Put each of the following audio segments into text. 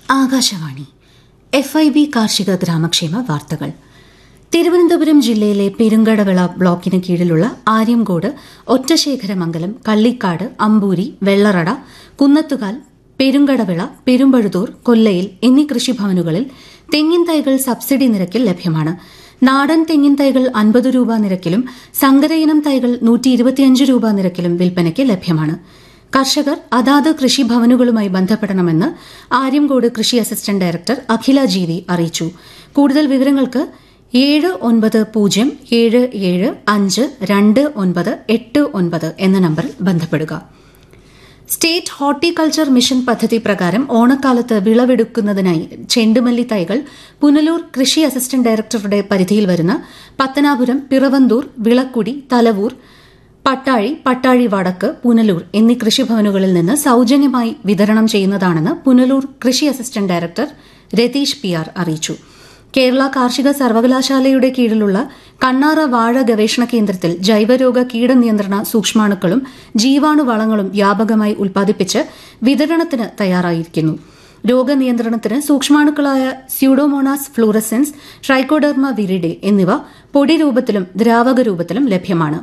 Akashvani F I B കാർഷിക ഗ്രാമക്ഷേമ വാർത്തകൾ തിരുവനന്തപുരം ജില്ലയിലെ പെരുങ്കടവിള ബ്ലോക്കിന് കീഴിലുള്ള ആര്യംകോട് ഒറ്റശേഖരമംഗലം കള്ളിക്കാട് അമ്പൂരി വെള്ളറട കുന്നത്തുകാൽ പെരുങ്കടവിള പെരുമ്പഴുതൂർ കൊല്ലയിൽ എന്നീ കൃഷിഭവനുകളിൽ തെങ്ങിൻ തൈകൾ സബ്സിഡി നിരക്കിൽ ലഭ്യമാണ് നാടൻ തെങ്ങിൻ തൈകൾ അൻപത് രൂപ നിരക്കിലും സങ്കരയിനം തൈകൾ നൂറ്റി ഇരുപത്തിയഞ്ച് രൂപ നിരക്കിലും വിൽപ്പനയ്ക്ക് ലഭ്യമാണ് കർഷകർ അതാത് കൃഷിഭവനുകളുമായി ബന്ധപ്പെടണമെന്ന് ആര്യംകോട് കൃഷി അസിസ്റ്റന്റ് ഡയറക്ടർ അഖില ജീവി അറിയിച്ചു കൂടുതൽ വിവരങ്ങൾക്ക് ഏഴ് ഒൻപത് പൂജ്യം ഏഴ് ഏഴ് അഞ്ച് രണ്ട് ഒൻപത് എട്ട് ഒൻപത് എന്ന നമ്പറിൽ ബന്ധപ്പെടുക സ്റ്റേറ്റ് ഹോർട്ടിക്കൾച്ചർ മിഷൻ പദ്ധതി പ്രകാരം ഓണക്കാലത്ത് വിളവെടുക്കുന്നതിനായി ചെണ്ടുമല്ലി തൈകൾ പുനലൂർ കൃഷി അസിസ്റ്റന്റ് ഡയറക്ടറുടെ പരിധിയിൽ വരുന്ന പത്തനാപുരം പിറവന്തൂർ വിളക്കുടി തലവൂർ പട്ടാഴി പട്ടാഴി വടക്ക് പുനലൂർ എന്നീ കൃഷിഭവനുകളിൽ നിന്ന് സൌജന്യമായി വിതരണം ചെയ്യുന്നതാണെന്ന് പുനലൂർ കൃഷി assistant director Ratheesh P R അറിയിച്ചു കേരള കാർഷിക സർവകലാശാലയുടെ കീഴിലുള്ള കണ്ണാറ വാഴ ഗവേഷണ കേന്ദ്രത്തിൽ ജൈവരോഗ കീടനിയന്ത്രണ സൂക്ഷ്മാണുക്കളും ജീവാണുവളങ്ങളും വ്യാപകമായി ഉൽപ്പാദിപ്പിച്ച് വിതരണത്തിന് തയ്യാറായിരിക്കുന്നു രോഗനിയന്ത്രണത്തിന് സൂക്ഷ്മാണുക്കളായ സ്യൂഡോമോണാസ് ഫ്ലൂറസെൻസ് ട്രൈക്കോഡെർമ വിരിഡെ എന്നിവ പൊടി രൂപത്തിലും ദ്രാവക രൂപത്തിലും ലഭ്യമാണ്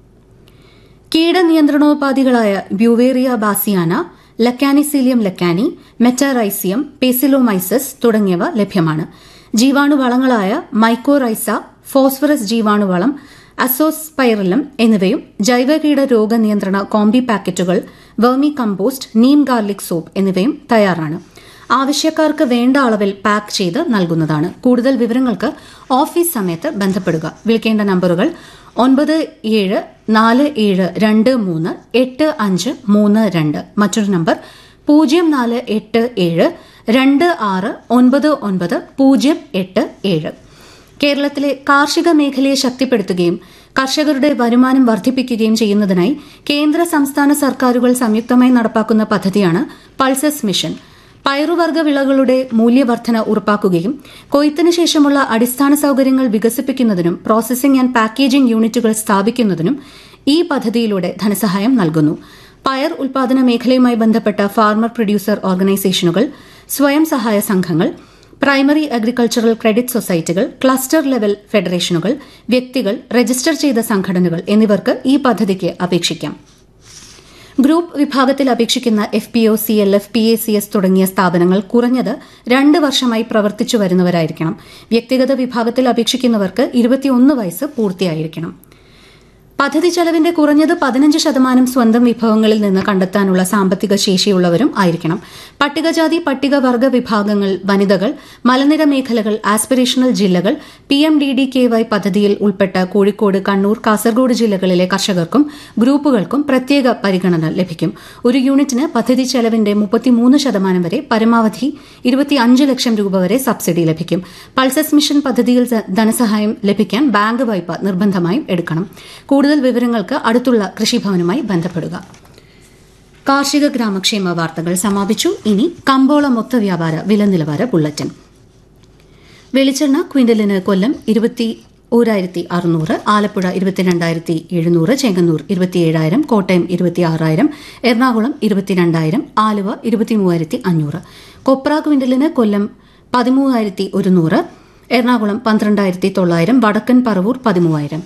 കീടനിയന്ത്രണോപാധികളായ Beauveria bassiana Lecanicillium lecanii Metarhizium Paecilomyces തുടങ്ങിയവ ലഭ്യമാണ് ജീവാണുവളങ്ങളായ മൈക്കോറൈസ ഫോസ്ഫറസ് ജീവാണുവളം അസോസ്പൈറലം എന്നിവയും ജൈവകീട രോഗനിയന്ത്രണ കോംബി പാക്കറ്റുകൾ vermi compost neem garlic soap എന്നിവയും തയ്യാറാണ് ആവശ്യക്കാർക്ക് വേണ്ട അളവിൽ പാക്ക് ചെയ്ത് നൽകുന്നതാണ് കൂടുതൽ വിവരങ്ങൾക്ക് ഓഫീസ് സമയത്ത് ബന്ധപ്പെടുക വിളിക്കേണ്ട നമ്പറുകൾ ഒൻപത് ഏഴ് നാല് ഏഴ് രണ്ട് മൂന്ന് എട്ട് അഞ്ച് മൂന്ന് രണ്ട് മറ്റൊരു നമ്പർ പൂജ്യം നാല് എട്ട് ഏഴ് രണ്ട് ആറ് ഒൻപത് ഒൻപത് പൂജ്യം എട്ട് ഏഴ് കേരളത്തിലെ കാർഷിക മേഖലയെ ശക്തിപ്പെടുത്തുകയും കർഷകരുടെ വരുമാനം വർദ്ധിപ്പിക്കുകയും ചെയ്യുന്നതിനായി കേന്ദ്ര സംസ്ഥാന സർക്കാരുകൾ സംയുക്തമായി നടപ്പാക്കുന്ന പദ്ധതിയാണ് പൾസസ് മിഷൻ പയറുവർഗ്ഗ വിളകളുടെ മൂല്യവർധന ഉറപ്പാക്കുകയും കൊയ്ത്തിന് ശേഷമുള്ള അടിസ്ഥാന സൌകര്യങ്ങൾ വികസിപ്പിക്കുന്നതിനും പ്രോസസിംഗ് ആൻഡ് പാക്കേജിംഗ് യൂണിറ്റുകൾ സ്ഥാപിക്കുന്നതിനും ഈ പദ്ധതിയിലൂടെ ധനസഹായം നൽകുന്നു പയർ ഉൽപാദന മേഖലയുമായി ബന്ധപ്പെട്ട ഫാർമർ പ്രൊഡ്യൂസർ ഓർഗനൈസേഷനുകൾ സ്വയം സഹായ സംഘങ്ങൾ പ്രൈമറി അഗ്രികൾച്ചറൽ ക്രെഡിറ്റ് സൊസൈറ്റികൾ ക്ലസ്റ്റർ ലെവൽ ഫെഡറേഷനുകൾ വ്യക്തികൾ രജിസ്റ്റർ ചെയ്ത സംഘടനകൾ എന്നിവർക്ക് ഈ പദ്ധതിക്ക് അപേക്ഷിക്കാം ഗ്രൂപ്പ് വിഭാഗത്തിൽ അപേക്ഷിക്കുന്ന F P O C L F P A C S തുടങ്ങിയ സ്ഥാപനങ്ങൾ കുറഞ്ഞത് രണ്ട് വർഷമായി പ്രവർത്തിച്ചു വരുന്നവരായിരിക്കണം വ്യക്തിഗത വിഭാഗത്തിൽ അപേക്ഷിക്കുന്നവർക്ക് ഇരുപത്തിയൊന്ന് വയസ്സ് പൂർത്തിയായിരിക്കണം പദ്ധതി ചെലവിന്റെ കുറഞ്ഞത് പതിനഞ്ച് ശതമാനം സ്വന്തം വിഭവങ്ങളിൽ നിന്ന് കണ്ടെത്താനുള്ള സാമ്പത്തിക ശേഷിയുള്ളവരും ആയിരിക്കണം പട്ടികജാതി പട്ടികവർഗ വിഭാഗങ്ങൾ വനിതകൾ മലനിര മേഖലകൾ ആസ്പിറേഷണൽ ജില്ലകൾ P M D D K Y പദ്ധതിയിൽ ഉൾപ്പെട്ട കോഴിക്കോട് കണ്ണൂർ കാസർഗോഡ് ജില്ലകളിലെ കർഷകർക്കും ഗ്രൂപ്പുകൾക്കും പ്രത്യേക പരിഗണന ലഭിക്കും ഒരു യൂണിറ്റിന് പദ്ധതി ചെലവിന്റെ മുപ്പത്തിമൂന്ന് ശതമാനം വരെ പരമാവധി ഇരുപത്തിയഞ്ച് ലക്ഷം രൂപ വരെ സബ്സിഡി ലഭിക്കും പൾസസ് മിഷൻ പദ്ധതിയിൽ ധനസഹായം ലഭിക്കാൻ ബാങ്ക് വായ്പ നിർബന്ധമായും എടുക്കണം കൂടുതൽ വിവരങ്ങൾക്ക് അടുത്തുള്ള കൃഷിഭവനുമായി ബന്ധപ്പെടുക കാർഷിക ഗ്രാമക്ഷേമ വാർത്തകൾ സമാപിച്ചു ഇനി കമ്പോള മൊത്ത വ്യാപാര വില നിലവാര ബുള്ളറ്റിൻ വെളിച്ചെണ്ണ ക്വിന്റലിന് കൊല്ലം ഇരുപത്തി ഓരായിരത്തി അറുന്നൂറ് ആലപ്പുഴ ഇരുപത്തിരണ്ടായിരത്തി എഴുന്നൂറ് ചെങ്ങന്നൂർ ഇരുപത്തിയേഴായിരം കോട്ടയം ഇരുപത്തിയാറായിരം എറണാകുളം ഇരുപത്തിരണ്ടായിരം ആലുവ ഇരുപത്തിമൂവായിരത്തി അഞ്ഞൂറ് കൊപ്ര ക്വിന്റലിന് കൊല്ലം പതിമൂവായിരത്തി ഒരുന്നൂറ് എറണാകുളം പന്ത്രണ്ടായിരത്തി തൊള്ളായിരം വടക്കൻ പറവൂർ പതിമൂവായിരം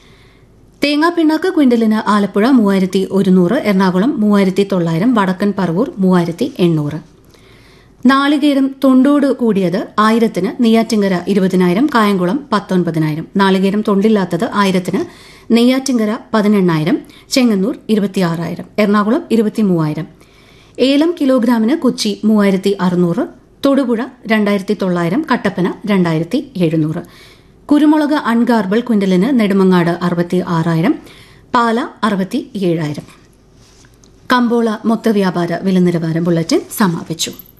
തേങ്ങാ പിണ്ണാക്ക് ക്വിന്റലിന് ആലപ്പുഴ മൂവായിരത്തി ഒരുന്നൂറ് എറണാകുളം മൂവായിരത്തി തൊള്ളായിരം വടക്കൻ പറവൂർ മൂവായിരത്തി എണ്ണൂറ് നാളികേരം തൊണ്ടോട് കൂടിയത് ആയിരത്തിന് നെയ്യാറ്റിങ്കര ഇരുപതിനായിരം കായംകുളം പത്തൊൻപതിനായിരം നാളികേരം തൊണ്ടില്ലാത്തത് ആയിരത്തിന് നെയ്യാറ്റിങ്കര പതിനെണ്ണായിരം ചെങ്ങന്നൂർ ഇരുപത്തിയാറായിരം എറണാകുളം ഇരുപത്തിമൂവായിരം ഏലം കിലോഗ്രാമിന് കൊച്ചി മൂവായിരത്തി അറുന്നൂറ് തൊടുപുഴ രണ്ടായിരത്തി തൊള്ളായിരം കട്ടപ്പന രണ്ടായിരത്തി എഴുന്നൂറ് കുരുമുളക് അൺഗാർബിൾ ക്വിന്റലിന് നെടുമങ്ങാട് അറുപത്തി ആറായിരം പാല അറുപത്തി ഏഴായിരം കമ്പോള മൊത്ത വ്യാപാര വില നിലവാര ബുള്ളറ്റിൻ സമാപിച്ചു